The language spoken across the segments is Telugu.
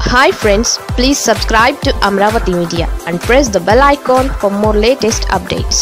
hi friends please subscribe to Amaravati media and press the bell icon for more latest updates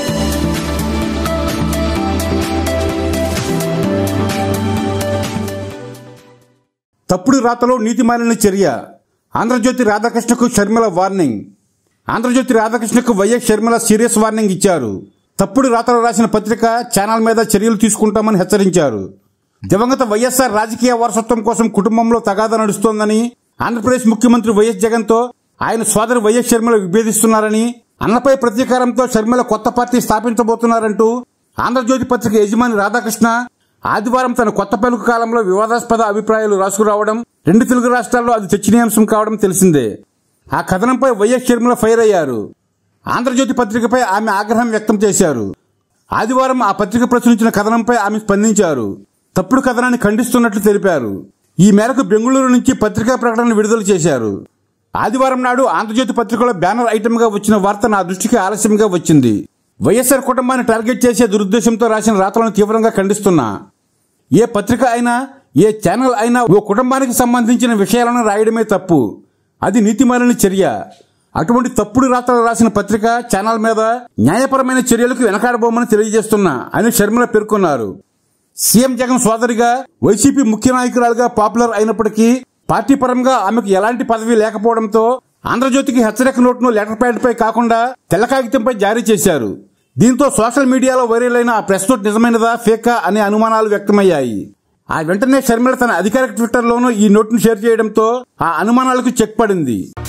తప్పుడు రాతలో నీతిమాలిన చర్య ఆంధ్రజ్యోతి రాధాకృష్ణకు షర్మిల వార్నింగ్ ఆంధ్రజ్యోతి రాధాకృష్ణకు వైఎస్ షర్మిల సీరియస్ వార్నింగ్ ఇచ్చారు తప్పుడు రాతలు రాసిన పత్రిక ఛానల్ మీద చర్యలు తీసుకుంటామని హెచ్చరించారు దివంగత వైఎస్ఆర్ రాజకీయ వారసత్వం కోసం కుటుంబంలో తగాదా నడుస్తోందని ఆంధ్రప్రదేశ్ ముఖ్యమంత్రి వైఎస్ జగన్తో ఆయన సోదరి వైఎస్ షర్మిల విభేదిస్తున్నారని అన్నపై ప్రతీకారంతో షర్మిల కొత్త పార్టీ స్థాపించబోతున్నారంటూ ఆంధ్రజ్యోతి పత్రిక యజమాని రాధాకృష్ణ ఆదివారం తన కొత్త పలుకు కాలంలో వివాదాస్పద అభిప్రాయాలు రాసుకురావడం రెండు తెలుగు రాష్ట్రాల్లో అది చర్చనీయాంశం కావడం తెలిసిందే ఆ కథనంపై వైఎస్ షర్మిల ఫైర్ అయ్యారు ఆంధ్రజ్యోతి పత్రికపై ఆమె ఆగ్రహం వ్యక్తం చేశారు ఆదివారం ఆ పత్రిక ప్రచురించిన కథనంపై ఆమె స్పందించారు తప్పుడు కథనాన్ని ఖండిస్తున్నట్లు తెలిపారు ఈ మేరకు బెంగళూరు నుంచి పత్రికా ప్రకటన విడుదల చేశారు ఆదివారం నాడు ఆంధ్రజ్యోతి పత్రికలో బ్యానర్ ఐటమ్ గా వచ్చిన వార్త నా దృష్టికి ఆలస్యంగా వచ్చింది వైఎస్ఆర్ కుటుంబాన్ని టార్గెట్ చేసే దురుద్దేశంతో రాసిన రాతలను తీవ్రంగా ఖండిస్తున్నా ఏ పత్రిక అయినా ఏ ఛానల్ అయినా ఓ కుటుంబానికి సంబంధించిన విషయాలను రాయడమే తప్పు అది నీతిమాలిన చర్య అటువంటి తప్పుడు రాతలు రాసిన పత్రిక ఛానల్ మీద న్యాయపరమైన చర్యలకు వెనకాడబోమని తెలియజేస్తున్నా అని షర్మిల పేర్కొన్నారు సీఎం జగన్ సోదరిగా వైసీపీ ముఖ్య నాయకురాలుగా పాపులర్ అయినప్పటికీ పార్టీ పరంగా ఆమెకు ఎలాంటి పదవి లేకపోవడంతో ఆంధ్రజ్యోతికి హెచ్చరిక నోటును లెటర్ ప్యాడ్ పై కాకుండా తెల్ల కాగితంపై జారీ చేశారు దీంతో సోషల్ మీడియాలో వైరల్ అయిన ఆ ప్రెస్ నోట్ నిజమైనదా ఫేకా అనే అనుమానాలు వ్యక్తమయ్యాయి ఆ వెంటనే షర్మిల తన అధికారిక ట్విట్టర్లోనూ ఈ నోట్ను షేర్ చేయడంతో ఆ అనుమానాలకు చెక్ పడింది